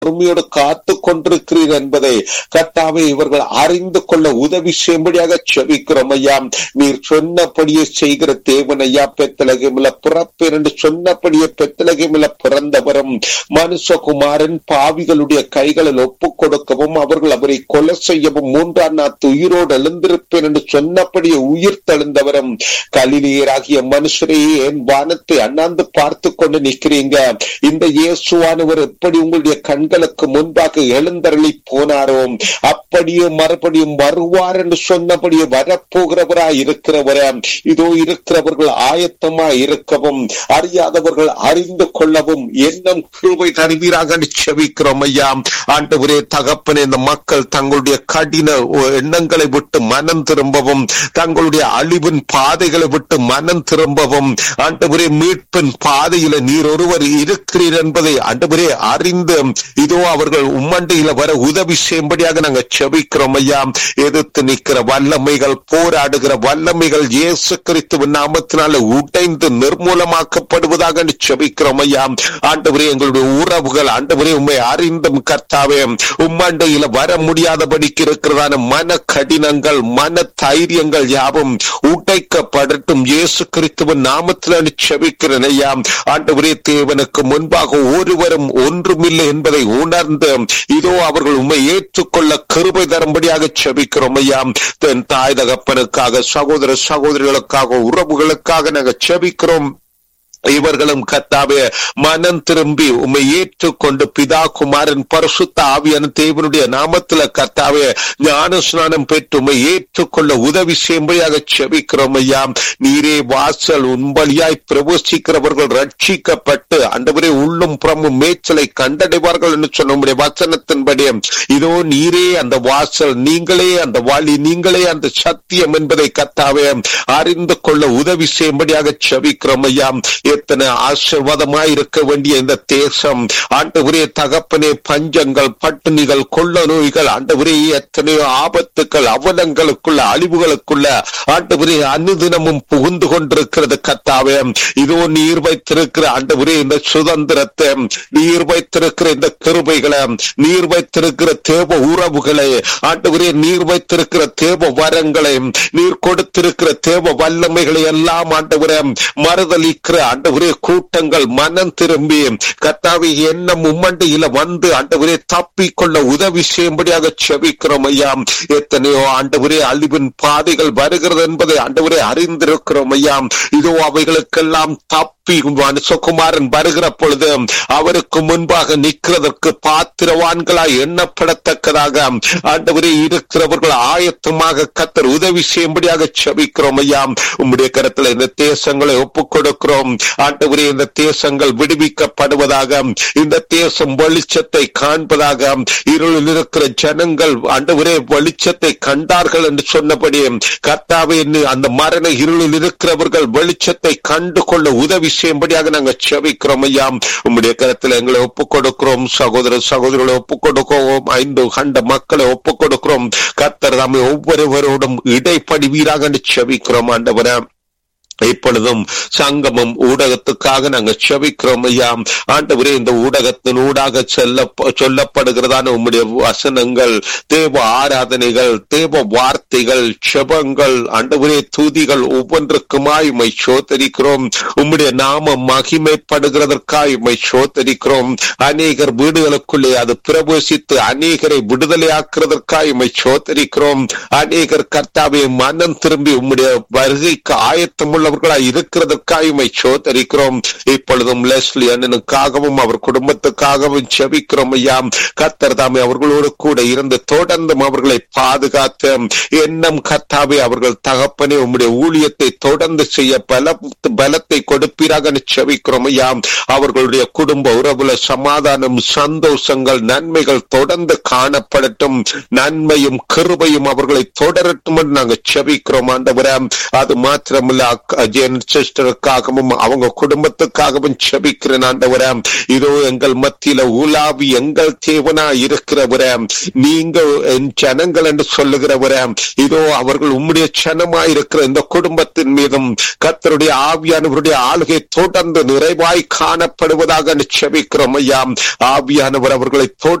பொறுமையோடு காத்து கொண்டிருக்கிறீர் என்பதை கர்த்தாவே இவர்கள் அறிந்து கொள்ள உதவி செய்யும்படியாக செபிக்கிறோம் ஐயா நீர் சொன்னபடியே செய்கிற தேவன் ஐயா பெத்தலகமில பிறப்பேன் என்று சொன்னபடியே பெத்தலகமில பிறந்தவரும் மனுஷகுமாரன் பாவிகளுடைய கைகளில் ஒப்புக் கொடுக்கவும் அவர்கள் அவரை கொலை செய்யவும் மூன்றாம் நாத்து உயிரோடு எழுந்திருப்பேன் என்று சொன்னபடியே உயிர் தழுந்தவரும் கலிலியராகிய மனுஷரையே என் வானத்தை அண்ணாந்து பார்த்து கொண்டு நிற்கிறீங்க இந்த இயேசுவானவர் எப்படி உங்களுடைய கண்களுக்கு முன்பாக எழுந்தருளி போனாரோ அப்படியே மறுபடியும் வருவார் என்று சொன்னபடியே வரப்போகிறவராய் இருக்கிறவர இதோ இருக்கிறவர்கள் ஆயத்தமா இருக்கவும் அறியாதவர்கள் அறிந்து கொள்ளவும் எண்ணம் கிருபை தருவீராக செவிக்கிறோம் ஐயா ஆண்டவரே தகப்பனே இந்த மக்கள் தங்களுடைய கடின எண்ணங்களை விட்டு மனம் திரும்பவும் தங்களுடைய அழிவின் பாதைகளை விட்டு மனம் திரும்பவும் ஆண்டவரே மீட்பின் பாதையில நீர் ஒருவர் இருக்கிறீர் என்பதை ஆண்டவரே அறிந்து இதோ அவர்கள் உம்மண்டையில வர உதவி செய்யும்படியாக நாங்க செபிக்கிறோம் ஐயா எதிர்த்து நிற்கிற வல்லமைகள் போராடுகிற வல்லமைகள் இயேசு கிறிஸ்துவின் நாமத்தினால உடைந்து நிர்மூலமாக்கப்படுவதாக செபிக்கிறோம் ஐயா ஆண்டவரே எங்களுடைய உறவுகள் ஆண்டவரே உண்மை அறிந்தும் கர்த்தாவே உம்மண்டையில வர முடியாதபடிக்கு இருக்கிறதான மன கடினங்கள் மன தைரியங்கள் யாவும் உடைக்கப்படட்டும் இயேசு கிறிஸ்துவின் நாமத்தில் செபிக்கிறேன் ஐயா ஆண்டவரே தேவனுக்கு முன்பாக ஒருவரும் ஒன்றுமில்லை என்பதை உணர்ந்து இதோ அவர்கள் உண்மை ஏற்றுக்கொள்ள கிருபை தரும்படியாக செபிக்கிறோம் ஐயா தென் தாய் தகப்பனுக்காக சகோதர சகோதரிகளுக்காக உறவுகளுக்காக நாங்கள் செபிக்கிறோம் இவர்களும் கத்தாவே மனம் திரும்பி உண்மை ஏற்றுக்கொண்டு பிதா குமாரன் பரிசுத்த ஆவியான தேவனுடைய நாமத்துல கத்தாவே ஞான ஸ்நானம் பெற்று உண்மை ஏற்றுக்கொள்ள உதவி செய்யும்படியாக செபிக்கிறோம் ஐயா நீரே வாசல் உண்பலியாய் பிரவேசிக்கிறவர்கள் ரட்சிக்கப்பட்டு அண்டவரே உள்ளும் புறமும் மேய்ச்சலை கண்டடைவார்கள் என்று சொன்ன உடைய வசனத்தின்படி இதோ நீரே அந்த வாசல் நீங்களே அந்த வாளி நீங்களே அந்த சத்தியம் என்பதை கத்தாவே அறிந்து கொள்ள உதவி செய்யும்படியாக செபிக்கிறோம் ஐயா எத்தனை ஆசிர்வாதமாய் இருக்க வேண்டிய இந்த தேசம் ஆண்டவரே தகப்பனே பஞ்சங்கள் பட்டினிகள் கொள்ள நோய்கள் ஆண்டவரே எத்தனையோ ஆபத்துக்கள் அவலங்களுக்குள்ள அழிவுகளுக்குள்ள ஆண்டவரே அனுதினமும் புகுந்து கொண்டிருக்கிறது கத்தாவே இதோ நீர் வைத்திருக்கிற ஆண்டவரே இந்த சுதந்திரத்தை நீர் வைத்திருக்கிற இந்த கிருபைகளை நீர் வைத்திருக்கிற தேவ உறவுகளை ஆண்டவரே நீர் வைத்திருக்கிற தேவ வரங்களை நீர் கொடுத்திருக்கிற தேவ வல்லமைகளை எல்லாம் ஆண்டவரே மறுதளிக்கிற ஆண்டவரே கூட்டங்கள் மனம் திரும்பி கத்தாவை எண்ணம் உம்மண்டையில வந்து ஆண்டவரே தப்பிக்கொள்ள உதவி செய்யும்படியாக செபிக்கிறோம் ஐயா எத்தனையோ ஆண்டவரே அழிவின் பாதைகள் வருகிறது என்பதை ஆண்டவரே அறிந்திருக்கிறோம் ஐயா இதோ அவைகளுக்கெல்லாம் தப்பி மனுஷகுமாரன் வருகிற பொழுது அவருக்கு முன்பாக நிற்கிறதற்கு பாத்திரவான்களாய் எண்ணப்படத்தக்கதாக ஆண்டவரே இருக்கிறவர்கள் ஆயத்தமாக கத்தர் உதவி செய்யும்படியாக செபிக்கிறோம் ஐயா உம்முடைய கருத்துல இந்த தேசங்களை ஒப்புக் கொடுக்கிறோம் ஆண்டவரே இந்த தேசங்கள் விடுவிக்கப்படுவதாக இந்த தேசம் வெளிச்சத்தை காண்பதாக இருளில் இருக்கிற ஜனங்கள் ஆண்டவரே வெளிச்சத்தை கண்டார்கள் என்று சொன்னபடி கர்த்தாவே அந்த மரண இருளில் இருக்கிறவர்கள் வெளிச்சத்தை கண்டு கொள்ள உதவி செய்யும்படியாக நாங்கள் செவிக்கிறோம் ஐயா உம்முடைய கருத்துல எங்களை ஒப்புக் கொடுக்கிறோம் சகோதர சகோதரிகளை ஒப்புக் கொடுக்கிறோம் ஐந்து கண்ட மக்களை ஒப்புக் கொடுக்கிறோம் கர்த்தர் தாமே ஒவ்வொருவரோடும் இடைப்படிவீராக செவிக்கிறோம் ஆண்டவரை இப்பொழுதும் சங்கமம் ஊடகத்துக்காக நாங்கள் செபிக்கிறோம் ஐயா ஆண்டவரே இந்த ஊடகத்தின் ஊடாக செல்ல சொல்லப்படுகிறதான உம்முடைய வசனங்கள் தேவ ஆராதனைகள் தேவ வார்த்தைகள் செபங்கள் ஆண்டவரே தூதிகள் ஒவ்வொன்றுக்குமாய் உமை சோத்தரிக்கிறோம் உம்முடைய நாமம் மகிமைப்படுகிறதற்காய் உமை சோத்தரிக்கிறோம் அநேகர் வீடுகளுக்குள்ளே அது பிரவேசித்து அநேகரை விடுதலையாக்குறதற்காய் உமை சோத்தரிக்கிறோம் அநேகர் கர்த்தாவை மனம் திரும்பி உம்முடைய வருகைக்கு ஆயத்தமுள்ள உள்ளவர்களாய் இருக்கிறதற்காக உமை சோதரிக்கிறோம் இப்பொழுதும் லெஸ்லி அண்ணனுக்காகவும் அவர் குடும்பத்துக்காகவும் செபிக்கிறோம் ஐயா கத்தர் தாமே அவர்களோடு கூட இருந்து தொடர்ந்தும் அவர்களை பாதுகாத்து எண்ணம் கத்தாவே அவர்கள் தகப்பனே உம்முடைய ஊழியத்தை தொடர்ந்து செய்ய பல பலத்தை கொடுப்பீராக செபிக்கிறோம் ஐயா அவர்களுடைய குடும்ப உறவுல சமாதானம் சந்தோஷங்கள் நன்மைகள் தொடர்ந்து காணப்படட்டும் நன்மையும் கிருபையும் அவர்களை தொடரட்டும் என்று நாங்கள் செபிக்கிறோம் ஆண்டவர அது மாத்திரமல்ல அஜயன் சிஸ்டருக்காகவும் அவங்க குடும்பத்துக்காகவும் செபிக்கிறேன் ஆண்டவரே இதோ எங்கள் மத்தியில உலாவி எங்கள் தேவனா இருக்கிறவர நீங்க என் ஜனங்கள் என்று சொல்லுகிறவர இதோ அவர்கள் உம்முடைய ஜனமா இருக்கிற இந்த குடும்பத்தின் மீதும் கர்த்தருடைய ஆவியானவருடைய ஆளுகை தொடர்ந்து நிறைவாய் காணப்படுவதாக செபிக்கிறோம் ஐயா ஆவியானவர் அவர்களை தொடர்ந்து